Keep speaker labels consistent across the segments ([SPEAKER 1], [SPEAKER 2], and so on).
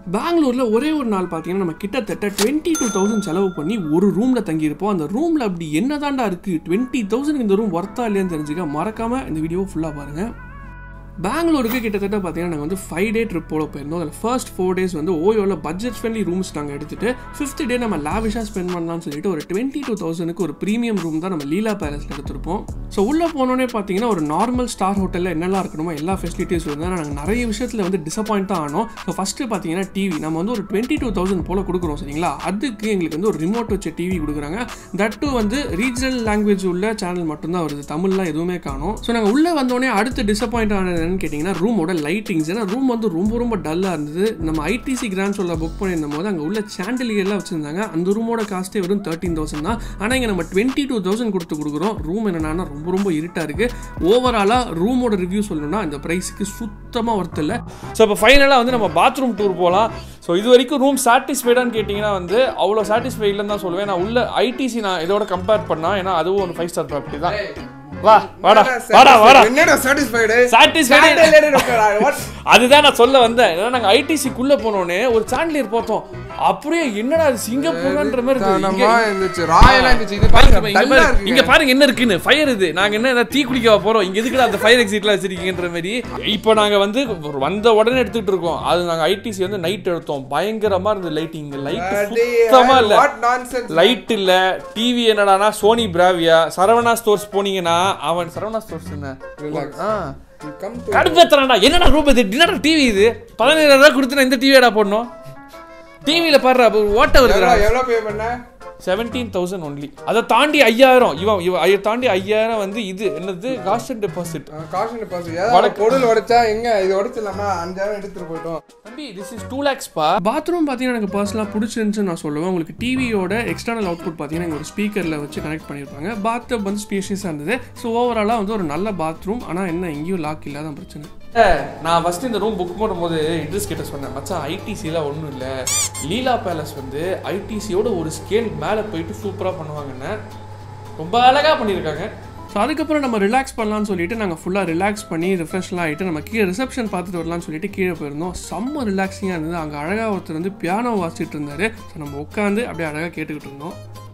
[SPEAKER 1] பெங்களூரில் ஒரே ஒரு நாள் பார்த்தீங்கன்னா நம்ம கிட்டத்தட்ட டுவெண்ட்டி டூ தௌசண்ட் செலவு பண்ணி ஒரு ரூமில் தங்கியிருப்போம் அந்த ரூமில் அப்படி என்னதாண்டா இருக்குது டுவெண்ட்டி தௌசண்ட் இந்த ரூம் ஒர்த்தா இல்லையான்னு தெரிஞ்சுக்க மறக்காமல் இந்த வீடியோ ஃபுல்லாக பாருங்கள் பெங்களூருக்கு கிட்டத்தட்ட பார்த்தீங்கன்னா நாங்கள் வந்து ஃபைவ் டே ட்ரிப் போல போயிருந்தோம் அதில் ஃபர்ஸ்ட் ஃபோர் டேஸ் வந்து ஓயோவில் பட்ஜெட் ஃப்ரெண்ட்லி ரூம்ஸ் நாங்கள் எடுத்துட்டு ஃபிஃப்த் டே நம்ம லாவிஷாக ஸ்பெண்ட் பண்ணலாம்னு சொல்லிட்டு ஒரு டுவெண்ட்டி டூ தௌசண்ட்க்கு ஒரு ப்ரீமியம் ரூம் தான் நம்ம லீலா பேலஸில் எடுத்திருப்போம் ஸோ உள்ளே போனோடனே பார்த்தீங்கன்னா ஒரு நார்மல் ஸ்டார் ஹோட்டலில் என்னெல்லாம் இருக்கணுமோ எல்லா ஃபெசிலிட்டிஸ் இருந்தால் நாங்கள் நிறைய விஷயத்தில் வந்து டிசப்பாயிண்ட் தான் ஆனோம் ஸோ ஃபஸ்ட்டு பார்த்தீங்கன்னா டிவி நம்ம வந்து ஒரு டுவெண்ட்டி டூ தௌசண்ட் போல் கொடுக்குறோம் சரிங்களா அதுக்கு எங்களுக்கு வந்து ஒரு ரிமோட் வச்ச டிவி கொடுக்குறாங்க தட் டூ வந்து ரீஜனல் லாங்குவேஜ் உள்ள சேனல் மட்டும்தான் வருது தமிழ்லாம் எதுவுமே காணும் ஸோ நாங்கள் உள்ளே வந்தோடனே அடுத்து டிசப்பாயிண்ட் ஆனது என்னன்னு கேட்டிங்கன்னா ரூமோட லைட்டிங்ஸ் ஏன்னா ரூம் வந்து ரொம்ப ரொம்ப டல்லாக இருந்தது நம்ம ஐடிசி கிராண்ட் சொல்ல புக் பண்ணியிருந்த போது அங்கே உள்ள சாண்டிலியர்லாம் வச்சுருந்தாங்க அந்த ரூமோட காஸ்ட்டே வெறும் தேர்ட்டீன் தௌசண்ட் தான் ஆனால் இங்கே நம்ம டுவெண்ட்டி டூ தௌசண்ட் கொடுத்து கொடுக்குறோம் ரூம் என்னன்னா ரொம்ப ரொம்ப இருட்டாக இருக்குது ஓவராலாக ரூமோட ரிவ்யூ சொல்லணும்னா இந்த ப்ரைஸுக்கு சுத்தமாக ஒர்த் இல்லை
[SPEAKER 2] ஸோ இப்போ ஃபைனலாக வந்து நம்ம பாத்ரூம் டூர் போகலாம் ஸோ இது வரைக்கும் ரூம் சாட்டிஸ்ஃபைடான்னு கேட்டிங்கன்னா வந்து அவ்வளோ சாட்டிஸ்ஃபை இல்லைன்னு தான் சொல்லுவேன் நான் உள்ள ஐடிசி நான் இதோட கம்பேர் பண்ணா ஏன்னா அதுவும் ஒரு ஃபைவ் ஸ்டார் ப்ராப்பர்ட்டி தான் வா வாடா வாடா வாடா
[SPEAKER 3] என்னடா satisfied?
[SPEAKER 2] Satisfied.
[SPEAKER 3] Satisfied உட்காரா, what?
[SPEAKER 2] அதுதான் நான் சொல்ல வந்தேன் ஏன்னா நாங்கள் ஐடிசிக்குள்ளே போனோடனே ஒரு சாண்டிலியர் பார்த்தோம் அப்படியே என்னடா அது சிங்கப்பூர்ன்ற மாதிரி இருக்கு. இங்க-
[SPEAKER 3] தனமா இருந்துச்சு ராயலா இருந்துச்சு இது
[SPEAKER 2] பாருங்க,
[SPEAKER 3] பாருங்க
[SPEAKER 2] இங்க
[SPEAKER 3] டல்லா
[SPEAKER 2] பாருங்க,
[SPEAKER 3] இருக்குங்க.
[SPEAKER 2] இங்க பாருங்க என்ன இருக்குன்னு ஃபயர் இது நாங்க என்ன ஏதாவது தீ குளிக்க போறோம் இங்க எதுக்குடா அந்த ஃபயர் எக்ஸிட்லாம் வச்சிருக்கீங்கன்ற மாதிரி இப்போ நாங்க வந்து வந்த உடனே எடுத்துட்டு இருக்கோம் அது நாங்க ஐடிசி வந்து நைட் எடுத்தோம் பயங்கரமா இருந்தது லைட்டிங் லைட்
[SPEAKER 3] அடே,
[SPEAKER 2] சுத்தமா இல்ல
[SPEAKER 3] what nonsense.
[SPEAKER 2] லைட் இல்ல டிவி என்னடானா சோனி பிராவியா சரவணா ஸ்டோர்ஸ் போனீங்கன்னா அவன் சரவணா ஸ்டோர்ஸ் என்ன
[SPEAKER 3] Relax.
[SPEAKER 2] ஆ
[SPEAKER 3] You come to-
[SPEAKER 2] கடுப்பேத்துறான்டா என்னடா ரூம் இது என்னடா டிவி இது பதினேழாயிரம் ரூபாய் கொடுத்து நான் இந்த டிவியடா போடணும் டிவியில பாரு ஓட்ட வருதுடா
[SPEAKER 3] எவ்வளவு எவ்வளவு pay பண்ண?
[SPEAKER 2] செவன்டீன் தௌசண்ட் ஒன்லி அதை தாண்டி ஐயாயிரம் இவன் இவன் அதை தாண்டி ஐயாயிரம் வந்து இது என்னது காஸ்ட் டெபாசிட்
[SPEAKER 3] ஆ, caution deposit. ஏதாவது பொருள் உடைச்சா எங்க இது உடைச்சிடலாமா அஞ்சாயிரம் எடுத்துட்டு போயிட்டோம்
[SPEAKER 2] தம்பி திஸ் இஸ் டூ லேக்ஸ் பா
[SPEAKER 1] பாத்ரூம் பார்த்தீங்கன்னா எனக்கு பர்சனலாக பிடிச்சிருந்துச்சுன்னு நான் சொல்லுவேன் உங்களுக்கு டிவியோட எக்ஸ்டர்னல் அவுட்புட் பார்த்தீங்கன்னா இங்க ஒரு ஸ்பீக்கரில் வச்சு கனெக்ட் பண்ணியிருப்பாங்க பாத்டப் வந்து ஸ்பேஷியஸாக இருந்தது ஸோ ஓவராலாக வந்து ஒரு நல்ல பாத்ரூம் ஆனால் என்ன எங்கேயும் லாக் இல்லாத பிரச்சனை
[SPEAKER 2] நான் ஃபர்ஸ்ட் இந்த ரூம் புக் பண்ணும்போது இன்ட்ரெஸ்ட் கிட்ட சொன்னேன் மச்சான் ஐடிசியில் ஒன்றும் இல்லை லீலா பேலஸ் வந்து ஐடிசியோட ஒரு ஸ்கேல் மேலே போயிட்டு சூப்பராக பண்ணுவாங்கன்னு ரொம்ப அழகாக பண்ணியிருக்காங்க
[SPEAKER 1] ஸோ அதுக்கப்புறம் நம்ம ரிலாக்ஸ் பண்ணலாம்னு சொல்லிட்டு நாங்கள் ஃபுல்லாக ரிலாக்ஸ் பண்ணி ரிஃப்ரெஷ்லாம் ஆகிட்டு நம்ம கீழே ரிசப்ஷன் பார்த்துட்டு வரலாம்னு சொல்லிட்டு கீழே போயிருந்தோம் செம்ம ரிலாக்ஸிங்காக இருந்தது அங்கே அழகாக ஒருத்தர் வந்து பியானோ வாசிச்சுட்டு இருந்தாரு ஸோ நம்ம உட்காந்து அப்படியே அழகாக கேட்டுக்கிட்டு இருந்தோம்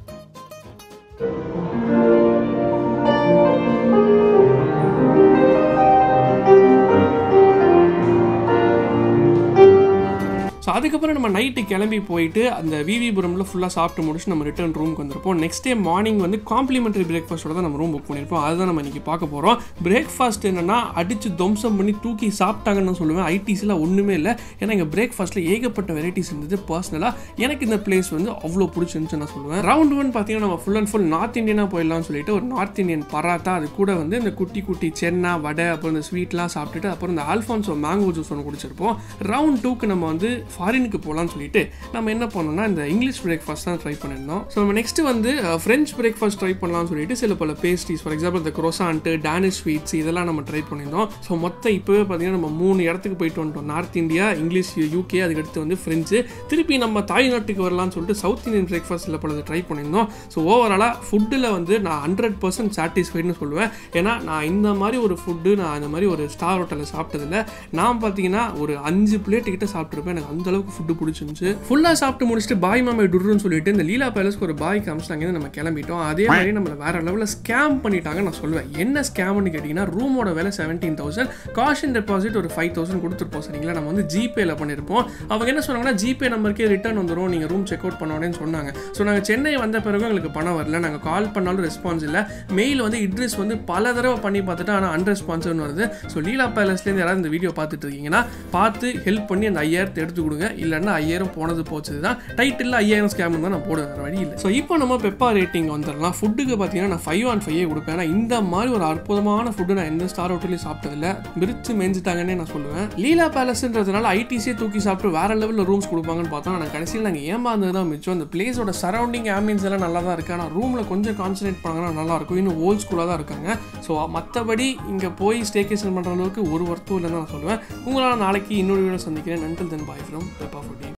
[SPEAKER 1] ஸோ அதுக்கப்புறம் நம்ம நைட்டு கிளம்பி போயிட்டு அந்த விவிபுரமில் ஃபுல்லாக சாப்பிட்டு முடிச்சு நம்ம ரிட்டர்ன் ரூமுக்கு வந்திருப்போம் நெக்ஸ்ட் டே மார்னிங் வந்து காம்ப்ளிமெண்டரி பிரேக்ஃபாஸ்ட்டோட தான் நம்ம ரூம் புக் பண்ணியிருப்போம் அதுதான் நம்ம இன்னைக்கு பார்க்க போகிறோம் பிரேக்ஃபாஸ்ட் என்னன்னா அடிச்சு துவம்சம் பண்ணி தூக்கி சாப்பிட்டாங்கன்னு நான் சொல்லுவேன் ஐடிஸில் ஒன்றுமே இல்லை ஏன்னா எங்கள் பிரேக்ஃபாஸ்ட்டில் ஏகப்பட்ட வெரைட்டிஸ் இருந்தது பர்சனலாக எனக்கு இந்த பிளேஸ் வந்து அவ்வளோ பிடிச்சிருந்துச்சு நான் சொல்லுவேன் ரவுண்ட் ஒன் பார்த்தீங்கன்னா நம்ம ஃபுல் அண்ட் ஃபுல் நார்த் இந்தியனாக போயிடலாம்னு சொல்லிட்டு ஒரு நார்த் இந்தியன் பராத்தா அது கூட வந்து இந்த குட்டி குட்டி சென்னா வடை அப்புறம் இந்த ஸ்வீட்லாம் சாப்பிட்டுட்டு அப்புறம் இந்த ஆல்ஃபான்ஸோ மேங்கோ ஜூஸ் ஒன்று குடிச்சிருப்போம் ரவுண்ட் டூக்கு நம்ம வந்து ஃபாரினுக்கு போகலான்னு சொல்லிட்டு நம்ம என்ன பண்ணோம்னா இந்த இங்கிலீஷ் பிரேக்ஃபாஸ்ட் தான் ட்ரை பண்ணியிருந்தோம் ஸோ நம்ம நெக்ஸ்ட் வந்து ஃப்ரெஞ்ச் பிரேக்ஃபாஸ்ட் ட்ரை பண்ணலாம்னு சொல்லிட்டு சில பல பேஸ்ட்ரிஸ் ஃபார் எக்ஸாம்பிள் இந்த குரோசான்ட்டு டேனிஷ் ஸ்வீட்ஸ் இதெல்லாம் நம்ம ட்ரை பண்ணியிருந்தோம் ஸோ மொத்தம் இப்போவே பார்த்தீங்கன்னா நம்ம மூணு இடத்துக்கு போயிட்டு வந்துட்டோம் நார்த் இந்தியா இங்கிலீஷ் யூகே அதுக்கடுத்து வந்து ஃப்ரெஞ்சு திருப்பி நம்ம தாய்நாட்டுக்கு வரலாம்னு சொல்லிட்டு சவுத் இந்தியன் பிரேக்ஃபாஸ்ட் சில பல ட்ரை பண்ணியிருந்தோம் ஸோ ஓவராலாக ஃபுட்டில் வந்து நான் ஹண்ட்ரட் பர்சன்ட் சாட்டிஸ்ஃபைடுன்னு சொல்லுவேன் ஏன்னா நான் இந்த மாதிரி ஒரு ஃபுட்டு நான் இந்த மாதிரி ஒரு ஸ்டார் ஹோட்டலில் சாப்பிட்டதில்ல நான் பார்த்தீங்கன்னா ஒரு அஞ்சு பிளேட் கிட்ட சாப்பிட்ருப்பேன் எனக்கு அந்த அளவுக்கு ஃபுட்டு பிடிச்சிருந்துச்சு ஃபுல்லாக சாப்பிட்டு முடிச்சுட்டு பாய் மாமை டுருன்னு சொல்லிட்டு இந்த லீலா பேலஸ்க்கு ஒரு பாய் காமிச்சிட்டாங்க நம்ம கிளம்பிட்டோம் அதே மாதிரி நம்மளை வேற லெவலில் ஸ்கேம் பண்ணிட்டாங்க நான் சொல்லுவேன் என்ன ஸ்கேம்னு கேட்டிங்கன்னா ரூமோட விலை செவன்டீன் தௌசண்ட் காஷன் டெபாசிட் ஒரு ஃபைவ் தௌசண்ட் கொடுத்துருப்போம் சரிங்களா நம்ம வந்து ஜிபேல பண்ணியிருப்போம் அவங்க என்ன சொன்னாங்கன்னா ஜிபே நம்பருக்கே ரிட்டர்ன் வந்துடும் நீங்கள் ரூம் செக் அவுட் பண்ணோடனே சொன்னாங்க ஸோ நாங்கள் சென்னை வந்த பிறகு எங்களுக்கு பணம் வரல நாங்கள் கால் பண்ணாலும் ரெஸ்பான்ஸ் இல்லை மெயில் வந்து இட்ரிஸ் வந்து பல தடவை பண்ணி பார்த்துட்டு ஆனால் அன்ரெஸ்பான்சிவ்னு வருது ஸோ லீலா பேலஸ்லேருந்து யாராவது இந்த வீடியோ பார்த்துட்டு இருக்கீங்கன்னா பார்த்து ஹெல்ப் பண்ணி அந்த ஐயாயிரத்தை எடுத்து கொடுங்க இல்லைன்னா ஐயாயிரம் போனது போச்சு தான் டைட்டில் ஐயாயிரம் ஸ்கேம் தான் நான் போடுவேன் வேற வழி இல்லை ஸோ இப்போ நம்ம பெப்பா ரேட்டிங் வந்துடலாம் ஃபுட்டுக்கு பார்த்தீங்கன்னா நான் ஃபைவ் ஆன் ஃபைவ் கொடுப்பேன் ஏன்னா இந்த மாதிரி ஒரு அற்புதமான ஃபுட்டு நான் எந்த ஸ்டார் ஹோட்டலையும் சாப்பிட்டதில்ல பிரித்து மேய்ஞ்சிட்டாங்கன்னே நான் சொல்லுவேன் லீலா பேலஸ்ன்றதுனால ஐடிசியே தூக்கி சாப்பிட்டு வேற லெவலில் ரூம்ஸ் கொடுப்பாங்கன்னு பார்த்தோம் ஆனால் கடைசியில் நாங்கள் ஏமாந்தது தான் மிச்சம் அந்த பிளேஸோட சரௌண்டிங் ஆம்பியன்ஸ் எல்லாம் நல்லா தான் இருக்குது ஆனால் ரூமில் கொஞ்சம் கான்சன்ட்ரேட் பண்ணாங்கன்னா நல்லா இருக்கும் இன்னும் ஓல்ட் ஸ்கூலாக தான் இருக்காங்க ஸோ மற்றபடி இங்கே போய் ஸ்டேகேஷன் பண்ணுற அளவுக்கு ஒரு ஒர்த்தும் இல்லைன்னு நான் சொல்லுவேன் உங்களால் நாளைக்கு இன்னொரு வீடியோ சந்திக்கிறேன் நன்றில் தென் பாய் ஃப்ரம் பெப்பா ஃபுட்டி